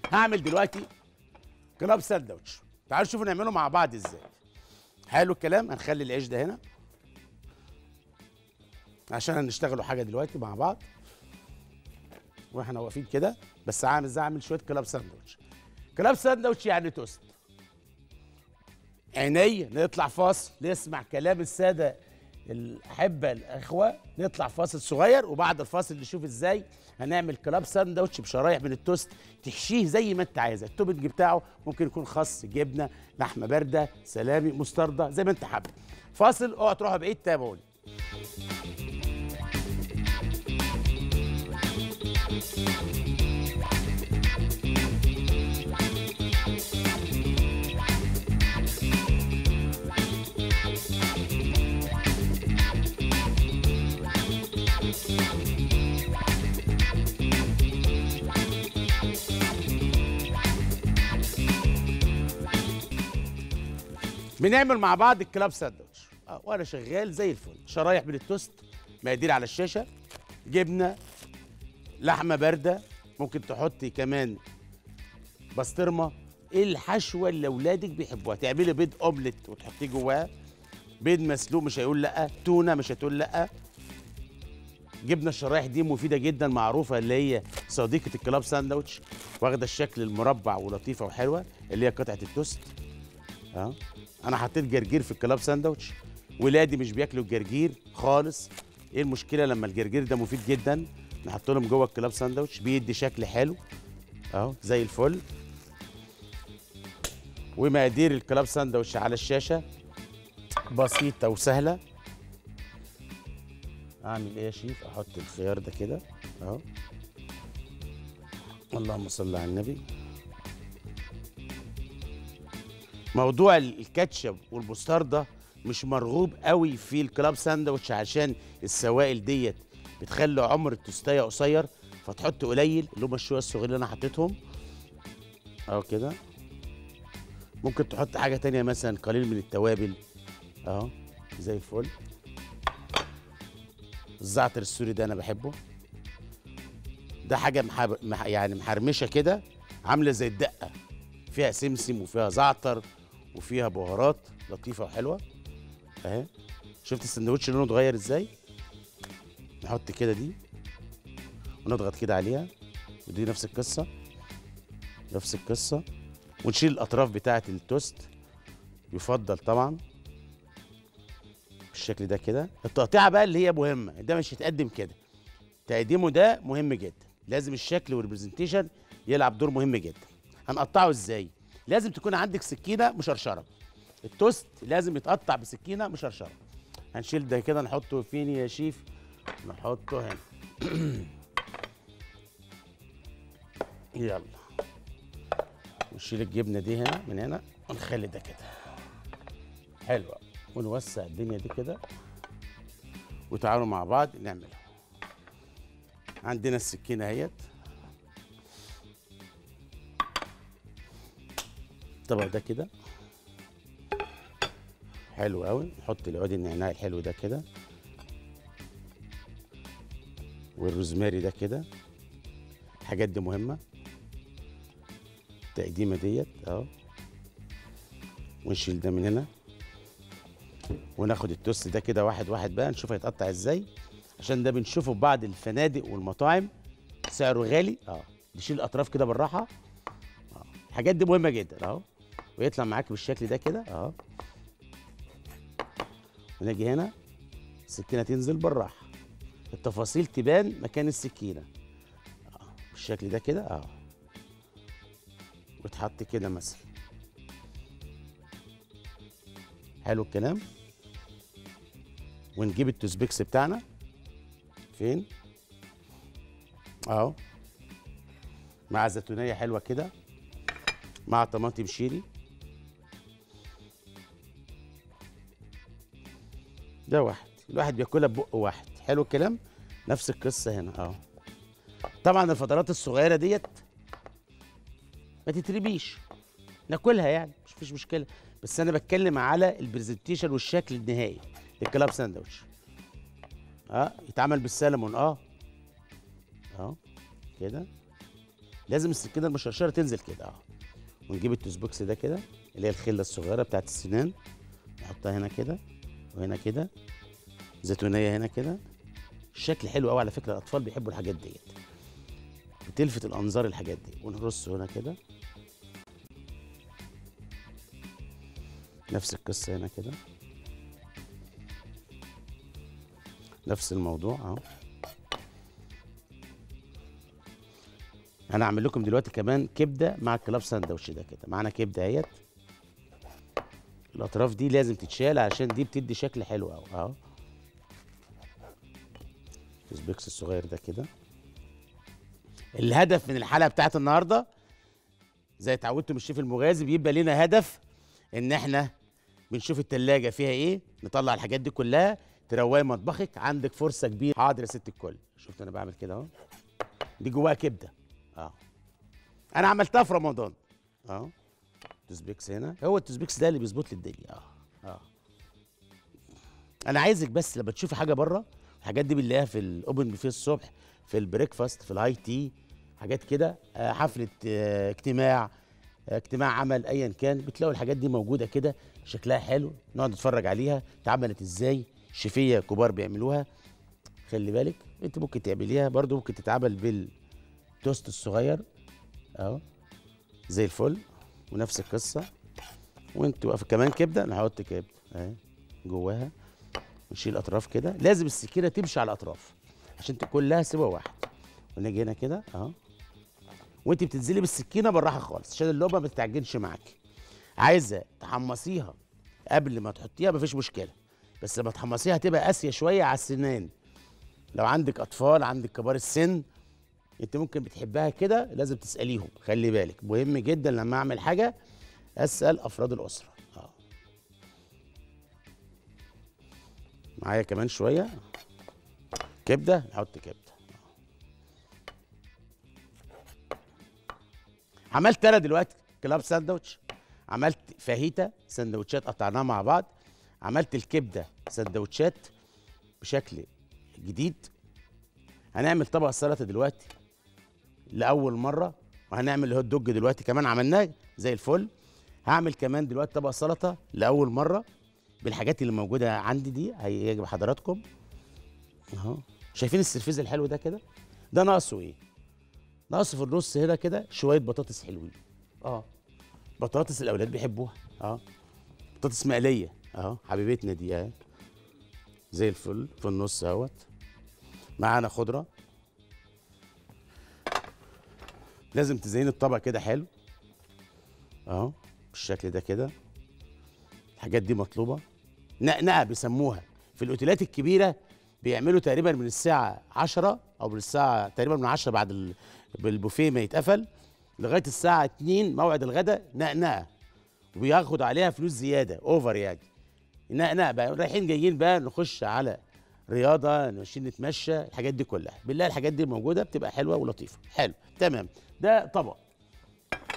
هعمل دلوقتي كلاب ساندوتش تعالوا نشوفوا نعمله مع بعض ازاي حلو الكلام هنخلي العيش ده هنا عشان هنشتغلوا حاجه دلوقتي مع بعض واحنا واقفين كده بس عامل ازاي اعمل شويه كلاب ساندوتش كلاب ساندوتش يعني توست عينيا نطلع فاصل نسمع كلام الساده الاحبه الاخوه نطلع فاصل صغير وبعد الفاصل نشوف ازاي هنعمل كلاب ساندوتش بشرايح من التوست تحشيه زي ما انت عايزه التوبنج بتاعه ممكن يكون خس جبنه لحمه بارده سلامي مستردة زي ما انت حابب فاصل اوعى تروحوا بعيد تابعوني بنعمل مع بعض الكلاب ساندوتش اه وانا شغال زي الفل شرايح من التوست مقادير على الشاشه جبنه لحمه بارده ممكن تحطي كمان بسطرمه ايه الحشوه اللي اولادك بيحبوها تعملي بيض اومليت وتحطيه جواه بيض مسلوق مش هيقول لا تونه مش هتقول لا جبنه الشرايح دي مفيده جدا معروفه اللي هي صديقه الكلاب ساندوتش واخده الشكل المربع ولطيفه وحلوه اللي هي قطعه التوست اه انا حطيت جرجير في الكلاب ساندوتش ولادي مش بياكلوا الجرجير خالص ايه المشكله لما الجرجير ده مفيد جدا نحط لهم جوه الكلاب ساندوتش بيدي شكل حلو اهو زي الفل ومقادير الكلاب ساندوتش على الشاشه بسيطه وسهله اعمل ايه يا شيف احط الخيار ده كده اهو اللهم صل على النبي موضوع الكاتشب والمستردة مش مرغوب قوي في الكلاب ساندوتش عشان السوائل ديت بتخلي عمر التوستايه قصير فتحط قليل اللي هم الشويه الصغيرين اللي انا حطيتهم اهو كده ممكن تحط حاجه تانية مثلا قليل من التوابل اهو زي الفل الزعتر السوري ده انا بحبه ده حاجه محب... مح... يعني محرمشه كده عامله زي الدقه فيها سمسم وفيها زعتر وفيها بهارات لطيفه وحلوه اهي شفت السندوتش لونه اتغير ازاي نحط كده دي ونضغط كده عليها ودي نفس القصه نفس القصه ونشيل الاطراف بتاعه التوست يفضل طبعا بالشكل ده كده التقطيعه بقى اللي هي مهمه ده مش هيتقدم كده تقديمه ده مهم جدا لازم الشكل والبرزنتيشن يلعب دور مهم جدا هنقطعه ازاي لازم تكون عندك سكينه مشرشره التوست لازم يتقطع بسكينه مشرشره هنشيل ده كده نحطه فين يا شيف نحطه هنا يلا ونشيل الجبنه دي هنا من هنا ونخلي ده كده حلوه ونوسع الدنيا دي كده وتعالوا مع بعض نعملها عندنا السكينه اهيت الطبق ده كده حلو قوي نحط العود النعناع الحلو ده كده والروزماري ده كده الحاجات دي مهمه التقديمه ديت اهو ونشيل ده من هنا وناخد التوست ده كده واحد واحد بقى نشوف هيتقطع ازاي عشان ده بنشوفه في بعض الفنادق والمطاعم سعره غالي اه نشيل الاطراف كده بالراحه اه الحاجات دي مهمه جدا اهو ويطلع معاك بالشكل ده كده اهو ونجي هنا السكينه تنزل بالراحه التفاصيل تبان مكان السكينه اه بالشكل ده كده اهو وتحط كده مثلا حلو الكلام ونجيب التوزبيكس بتاعنا فين اهو مع زيتونيه حلوه كده مع طماطم شيري ده واحد الواحد بياكلها ببق واحد حلو الكلام نفس القصه هنا اهو طبعا الفترات الصغيره ديت ما تتربيش ناكلها يعني مش فيش مشكله بس انا بتكلم على البرزنتيشن والشكل النهائي للكلاب ساندوتش اه يتعمل بالسلمون اه اه كده لازم السكينه المشرشره تنزل كده اه ونجيب التوس بوكس ده كده اللي هي الخله الصغيره بتاعت السنان نحطها هنا كده وهنا كده زيتونيه هنا كده الشكل حلو قوي على فكره الاطفال بيحبوا الحاجات ديت بتلفت الانظار الحاجات دي ونرصه هنا كده نفس القصه هنا كده نفس الموضوع اهو انا هعمل لكم دلوقتي كمان كبده مع الكلاب ساندوتش ده كده معانا كبده اهيت الاطراف دي لازم تتشال عشان دي بتدي شكل حلو قوي اهو السبيكس الصغير ده كده الهدف من الحلقه بتاعت النهارده زي اتعودتوا من الشيف المغازي بيبقى لنا هدف ان احنا بنشوف التلاجة فيها ايه نطلع الحاجات دي كلها تروقي مطبخك عندك فرصه كبيره حاضر يا ست الكل شفت انا بعمل كده اهو دي جواها كبده اه انا عملتها في رمضان اه توزبيكس هنا هو التوزبيكس ده اللي بيظبط لي الدنيا اه اه انا عايزك بس لما تشوفي حاجه بره الحاجات دي بنلاقيها في الاوبن بوفيه الصبح في البريكفاست في الهاي تي حاجات كده آه، حفله آه، اجتماع آه، اجتماع عمل ايا كان بتلاقوا الحاجات دي موجوده كده شكلها حلو نقعد نتفرج عليها اتعملت ازاي شيفيه كبار بيعملوها خلي بالك انت ممكن تعمليها برضو ممكن تتعمل بالتوست الصغير اهو زي الفل ونفس القصه وانت واقفه كمان كبده نحط كبده اهي جواها ونشيل الاطراف كده لازم السكينه تمشي على الاطراف عشان تكون لها سوا واحد ونيجي هنا كده اهو وانت بتنزلي بالسكينه بالراحه خالص عشان اللقمه ما تتعجنش معاكي عايزه تحمصيها قبل ما تحطيها مفيش مشكله بس لما تحمصيها هتبقى قاسيه شويه على السنان لو عندك اطفال عندك كبار السن انت ممكن بتحبها كده لازم تساليهم خلي بالك مهم جدا لما اعمل حاجه اسال افراد الاسره اه معايا كمان شويه كبده نحط كبده عملت انا دلوقتي كلاب ساندوتش عملت فاهيتا سندوتشات قطعناها مع بعض عملت الكبده سندوتشات بشكل جديد هنعمل طبق السلطه دلوقتي لاول مره وهنعمل الهوت دوج دلوقتي كمان عملناه زي الفل هعمل كمان دلوقتي طبق سلطه لاول مره بالحاجات اللي موجوده عندي دي هيعجب حضراتكم اهو شايفين السرفيز الحلو ده كده ده ناقصه ايه ناقصه في النص هنا كده شويه بطاطس حلوين اه بطاطس الاولاد بيحبوها اه بطاطس مقليه اهو حبيبتنا دي اهي زي الفل في النص اهوت معانا خضره لازم تزين الطبق كده حلو اهو بالشكل ده كده الحاجات دي مطلوبه نقنقه بيسموها في الاوتيلات الكبيره بيعملوا تقريبا من الساعه 10 او من الساعه تقريبا من 10 بعد ال- البوفيه ما يتقفل لغايه الساعه 2 موعد الغداء نقنقه وبياخد عليها فلوس زياده اوفر يعني نقنقه بقى رايحين جايين بقى نخش على رياضه ماشيين نتمشى الحاجات دي كلها بالله الحاجات دي موجوده بتبقى حلوه ولطيفه حلو تمام ده طبق